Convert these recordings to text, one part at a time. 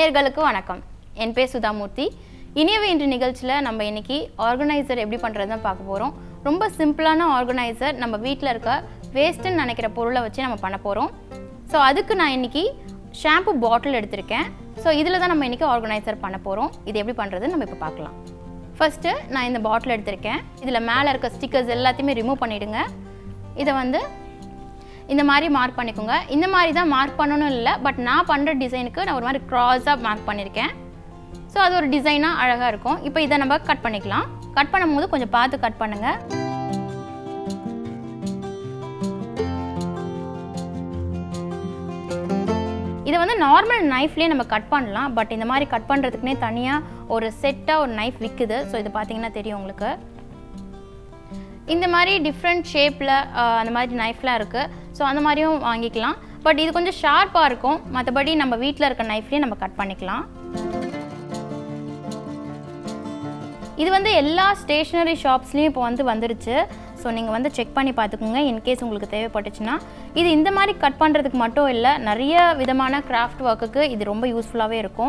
நேயர்களுக்கு வணக்கம் என் பேர் சுதாமூர்த்தி இனியவை இன்று நிகழ்ச்சியில் நம்ம இன்னைக்கு ஆர்கனைசர் எப்படி பண்ணுறது தான் பார்க்க போகிறோம் ரொம்ப சிம்பிளான ஆர்கனைசர் நம்ம வீட்டில் இருக்க வேஸ்ட்டுன்னு நினைக்கிற பொருளை வச்சு நம்ம பண்ண போகிறோம் ஸோ அதுக்கு நான் இன்னைக்கு ஷாம்பு பாட்டில் எடுத்திருக்கேன் ஸோ இதில் தான் நம்ம இன்னைக்கு ஆர்கனைசர் பண்ண போகிறோம் இது எப்படி பண்ணுறதுன்னு நம்ம இப்போ பார்க்கலாம் ஃபஸ்ட்டு நான் இந்த பாட்டில் எடுத்திருக்கேன் இதில் மேலே இருக்க ஸ்டிக்கர்ஸ் எல்லாத்தையுமே ரிமூவ் பண்ணிவிடுங்க இதை வந்து இந்த மாதிரி மார்க் பண்ணிக்கோங்க இந்த மாதிரி தான் மார்க் பண்ணணும் இல்லை பட் நான் பண்ணுற டிசைனுக்கு நான் ஒரு மாதிரி க்ராஸாக மார்க் பண்ணியிருக்கேன் ஸோ அது ஒரு டிசைனாக அழகாக இருக்கும் இப்போ இதை நம்ம கட் பண்ணிக்கலாம் கட் பண்ணும்போது கொஞ்சம் பார்த்து கட் பண்ணுங்கள் இதை வந்து நார்மல் நைஃப்லேயே நம்ம கட் பண்ணலாம் பட் இந்த மாதிரி கட் பண்ணுறதுக்குனே தனியாக ஒரு செட்டாக ஒரு நைஃப் விற்குது ஸோ இது பார்த்தீங்கன்னா தெரியும் உங்களுக்கு இந்த மாதிரி டிஃப்ரெண்ட் ஷேப்பில் அந்த மாதிரி நைஃப்லாம் இருக்குது ஸோ அந்த மாதிரியும் வாங்கிக்கலாம் பட் இது கொஞ்சம் ஷார்ப்பாக இருக்கும் மற்றபடி நம்ம வீட்டில் இருக்க நைஃப்லேயே நம்ம கட் பண்ணிக்கலாம் இது வந்து எல்லா ஸ்டேஷ்னரி ஷாப்ஸ்லேயும் இப்போ வந்து வந்துருச்சு ஸோ நீங்கள் வந்து செக் பண்ணி பார்த்துக்கோங்க இன்கேஸ் உங்களுக்கு தேவைப்பட்டுச்சுன்னா இது இந்த மாதிரி கட் பண்ணுறதுக்கு மட்டும் இல்லை நிறைய விதமான கிராஃப்ட் ஒர்க்குக்கு இது ரொம்ப யூஸ்ஃபுல்லாகவே இருக்கும்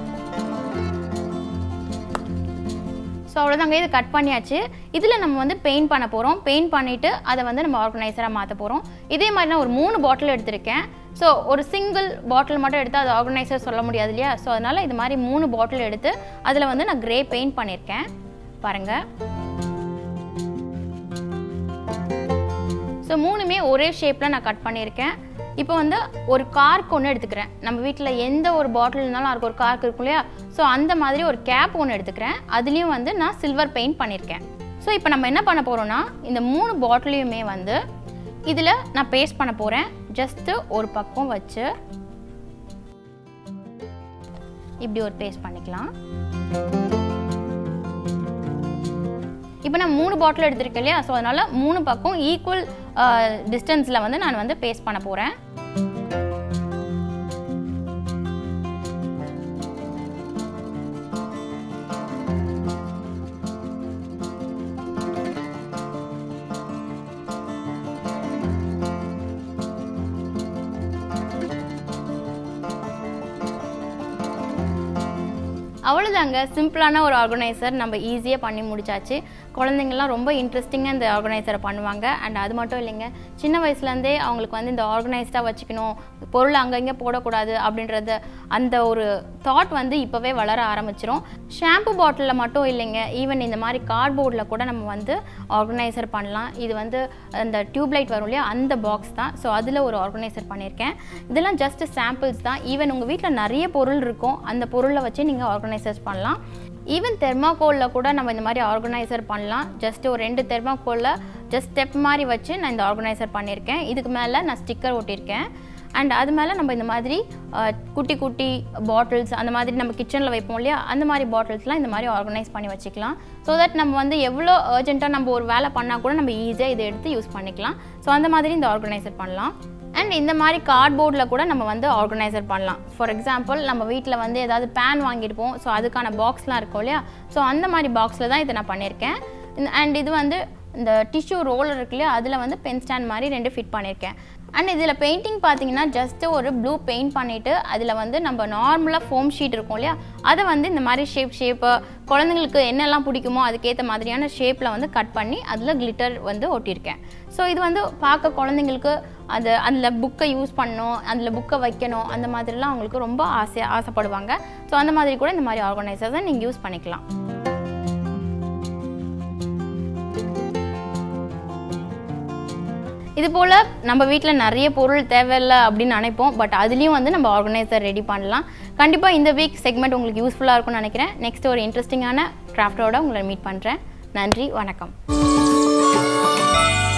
ஸோ அவ்வளோதாங்க இது கட் பண்ணியாச்சு இதில் நம்ம வந்து பெயிண்ட் பண்ண போகிறோம் பெயிண்ட் பண்ணிவிட்டு அதை வந்து நம்ம ஆர்கனைசராக மாற்ற போகிறோம் இதே மாதிரி நான் ஒரு மூணு பாட்டில் எடுத்திருக்கேன் ஸோ ஒரு சிங்கிள் பாட்டில் மட்டும் எடுத்து அது ஆர்கனைசர் சொல்ல முடியாது இல்லையா ஸோ அதனால் இது மாதிரி மூணு பாட்டில் எடுத்து அதில் வந்து நான் கிரே பெயிண்ட் பண்ணியிருக்கேன் பாருங்கள் ஸோ மூணுமே ஒரே ஷேப்பில் நான் கட் பண்ணியிருக்கேன் இப்போ வந்து ஒரு கார்க் ஒன்று எடுத்துக்கிறேன் நம்ம வீட்டில் எந்த ஒரு பாட்டில் இருந்தாலும் அதுக்கு ஒரு கார்க் இருக்கும் இல்லையா ஸோ அந்த மாதிரி ஒரு கேப் ஒன்று எடுத்துக்கிறேன் அதுலேயும் வந்து நான் சில்வர் பெயிண்ட் பண்ணியிருக்கேன் ஸோ இப்போ நம்ம என்ன பண்ண போகிறோம்னா இந்த மூணு பாட்டிலையுமே வந்து இதில் நான் பேஸ்ட் பண்ண போகிறேன் ஜஸ்ட்டு ஒரு பக்கம் வச்சு இப்படி ஒரு பேஸ்ட் பண்ணிக்கலாம் இப்போ நான் மூணு பாட்டில் எடுத்திருக்கேன் இல்லையா ஸோ அதனால் மூணு பக்கம் ஈக்குவல் டிஸ்டன்ஸில் வந்து நான் வந்து பேஸ்ட் பண்ண போகிறேன் அவ்வளோதாங்க சிம்பிளான ஒரு ஆர்கனைசர் நம்ம ஈஸியாக பண்ணி முடிச்சாச்சு குழந்தைங்கள்லாம் ரொம்ப இன்ட்ரெஸ்டிங்காக இந்த ஆர்கனைசரை பண்ணுவாங்க அண்ட் அது மட்டும் இல்லைங்க சின்ன வயசுலேருந்தே அவங்களுக்கு வந்து இந்த ஆர்கனைஸ்டாக வச்சுக்கணும் பொருள் அங்கங்கே போடக்கூடாது அப்படின்றது அந்த ஒரு தாட் வந்து இப்போவே வளர ஆரம்பிச்சிரும் ஷாம்பு பாட்டிலில் மட்டும் இல்லைங்க ஈவன் இந்த மாதிரி கார்ட்போர்டில் கூட நம்ம வந்து ஆர்கனைசர் பண்ணலாம் இது வந்து அந்த டியூப்லைட் வரும் இல்லையா அந்த பாக்ஸ் தான் ஸோ அதில் ஒரு ஆர்கனைசர் பண்ணியிருக்கேன் இதெல்லாம் ஜஸ்ட் சாம்பிள்ஸ் தான் ஈவன் உங்கள் வீட்டில் நிறைய பொருள் இருக்கும் அந்த பொருளை வச்சு நீங்கள் ஆர்கனைசர்ஸ் பண்ணலாம் ஈவன் தெர்மாக்கோலில் கூட நம்ம இந்த மாதிரி ஆர்கனைசர் பண்ணலாம் ஜஸ்ட் ஒரு ரெண்டு தெர்மாக்கோலில் ஜஸ்ட் ஸ்டெப் மாதிரி வச்சு நான் இந்த ஆர்கனைசர் பண்ணியிருக்கேன் இதுக்கு மேலே நான் ஸ்டிக்கர் ஒட்டியிருக்கேன் அண்ட் அது மேலே நம்ம இந்த மாதிரி அஹ், குட்டி குட்டி பாட்டில்ஸ் அந்த மாதிரி நம்ம கிச்சனில் வைப்போம் இல்லையா அந்த மாதிரி பாட்டில்ஸ்லாம் இந்த மாதிரி ஆர்கனைஸ் பண்ணி வச்சுக்கலாம் ஸோ தட் நம்ம வந்து எவ்வளோ அர்ஜென்ட்டாக நம்ம ஒரு வேலை பண்ணால் கூட நம்ம ஈஸியாக இதை எடுத்து யூஸ் பண்ணிக்கலாம் ஸோ அந்த மாதிரி இந்த ஆர்கனைசர் பண்ணலாம் அண்ட் இந்த மாதிரி கார்ட்போர்டில் கூட நம்ம வந்து ஆர்கனைசர் பண்ணலாம் ஃபார் எக்ஸாம்பிள் நம்ம வீட்டில் வந்து ஏதாவது பேன் வாங்கியிருப்போம் ஸோ அதுக்கான பாக்ஸ்லாம் இருக்கும் இல்லையா ஸோ அந்த மாதிரி பாக்ஸில் தான் இதை நான் பண்ணியிருக்கேன் அண்ட் இது வந்து இந்த டிஷ்யூ ரோலர் இருக்கு இல்லையா அதில் வந்து பென் ஸ்டாண்ட் மாதிரி ரெண்டு ஃபிட் பண்ணியிருக்கேன் அண்ட் இதில் பெயிண்டிங் பார்த்தீங்கன்னா ஜஸ்ட்டு ஒரு ப்ளூ பெயிண்ட் பண்ணிவிட்டு அதில் வந்து நம்ம நார்மலாக ஃபோம் ஷீட் இருக்கும் இல்லையா அதை வந்து இந்த மாதிரி ஷேப் ஷேப்பு குழந்தைங்களுக்கு என்னெல்லாம் பிடிக்குமோ அதுக்கேற்ற மாதிரியான ஷேப்பில் வந்து கட் பண்ணி அதில் கிளிட்டர் வந்து ஒட்டியிருக்கேன் ஸோ இது வந்து பார்க்க குழந்தைங்களுக்கு அது அதில் புக்கை யூஸ் பண்ணணும் அதில் புக்கை வைக்கணும் அந்த மாதிரிலாம் அவங்களுக்கு ரொம்ப ஆசை ஆசைப்படுவாங்க ஸோ அந்த மாதிரி கூட இந்த மாதிரி ஆர்கனைசர்ஸை நீங்கள் யூஸ் பண்ணிக்கலாம் இது போல் நம்ம வீட்டில் நிறைய பொருள் தேவையில்லை அப்படின்னு நினைப்போம் பட் அதுலேயும் வந்து நம்ம ஆர்கனைசர் ரெடி பண்ணலாம் கண்டிப்பாக இந்த வீக் செக்மெண்ட் உங்களுக்கு யூஸ்ஃபுல்லாக இருக்கும்னு நினைக்கிறேன் நெக்ஸ்ட் ஒரு இன்ட்ரெஸ்டிங்கான கிராஃப்டோட உங்களை மீட் பண்ணுறேன் நன்றி வணக்கம்